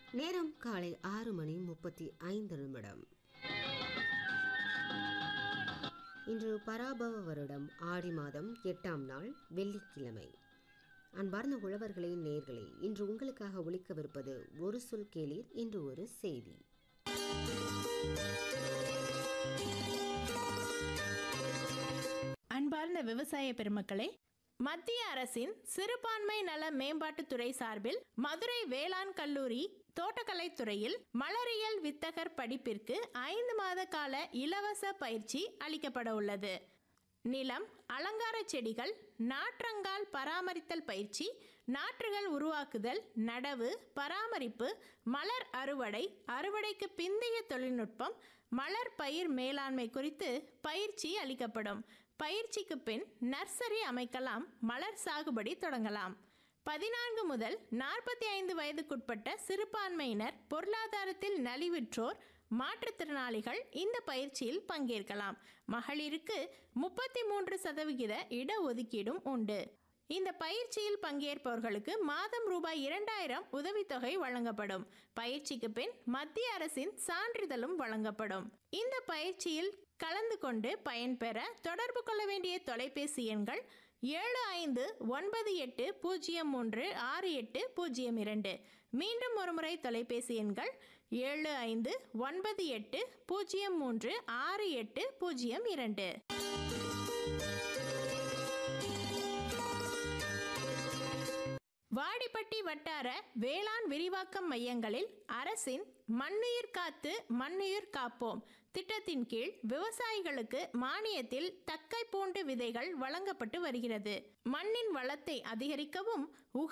நேரம் காலை ஆறு மணி முப்பத்தி ஐந்து நிமிடம் இன்று பராபவ வருடம் ஆடி மாதம் எட்டாம் நாள் வெள்ளிக்கிழமை அன்பார்ந்த உழவர்களே நேர்களே இன்று உங்களுக்காக ஒலிக்கவிருப்பது ஒரு சொல் கேளீர் இன்று ஒரு செய்தி அன்பார்ந்த விவசாய பெருமக்களே மத்திய அரசின் சிறுபான்மை நல மேம்பாட்டுத்துறை சார்பில் மதுரை வேளாண் கல்லூரி தோட்டக்கலைத் துறையில் மலரியல் வித்தகர் படிப்பிற்கு ஐந்து மாத கால இலவச பயிற்சி அளிக்கப்பட உள்ளது நிலம் அலங்கார செடிகள் நாற்றங்கால் பராமரித்தல் பயிற்சி நாற்றுகள் உருவாக்குதல் நடவு பராமரிப்பு மலர் அறுவடை அறுவடைக்கு பிந்தைய தொழில்நுட்பம் மலர் பயிர் மேலாண்மை குறித்து பயிற்சி அளிக்கப்படும் பயிற்சிக்கு பின் நர்சரி அமைக்கலாம் மலர் சாகுபடி தொடங்கலாம் பதினான்கு முதல் நாற்பத்தி ஐந்து வயதுக்குட்பட்ட சிறுபான்மையினர் பொருளாதாரத்தில் நலிவுற்றோர் மாற்றுத்திறனாளிகள் இந்த பயிற்சியில் பங்கேற்கலாம் மகளிருக்கு முப்பத்தி மூன்று சதவிகித இடஒதுக்கீடும் உண்டு இந்த பயிற்சியில் பங்கேற்பவர்களுக்கு மாதம் ரூபாய் இரண்டாயிரம் உதவித்தொகை வழங்கப்படும் பயிற்சிக்கு பின் மத்திய அரசின் சான்றிதழும் வழங்கப்படும் இந்த பயிற்சியில் கலந்து கொண்டு பயன்பெற தொடர்பு கொள்ள வேண்டிய தொலைபேசி எண்கள் ஏழு ஐந்து ஒன்பது எட்டு பூஜ்ஜியம் மூன்று ஆறு எட்டு பூஜ்ஜியம் இரண்டு மீண்டும் ஒருமுறை தொலைபேசி எண்கள் ஏழு ஐந்து ஒன்பது எட்டு பூஜ்ஜியம் மூன்று ஆறு எட்டு பூஜ்ஜியம் இரண்டு வாடிப்பட்டி வட்டார வேளாண் விரிவாக்கம் மையங்களில் அரசின் மண்ணுயிர் காத்து மண்ணுயிர் காப்போம் திட்டத்தின் கீழ் விவசாயிகளுக்கு மானியத்தில் தக்கை பூண்டு விதைகள் வழங்கப்பட்டு வருகிறது மண்ணின் வளத்தை அதிகரிக்கவும் உக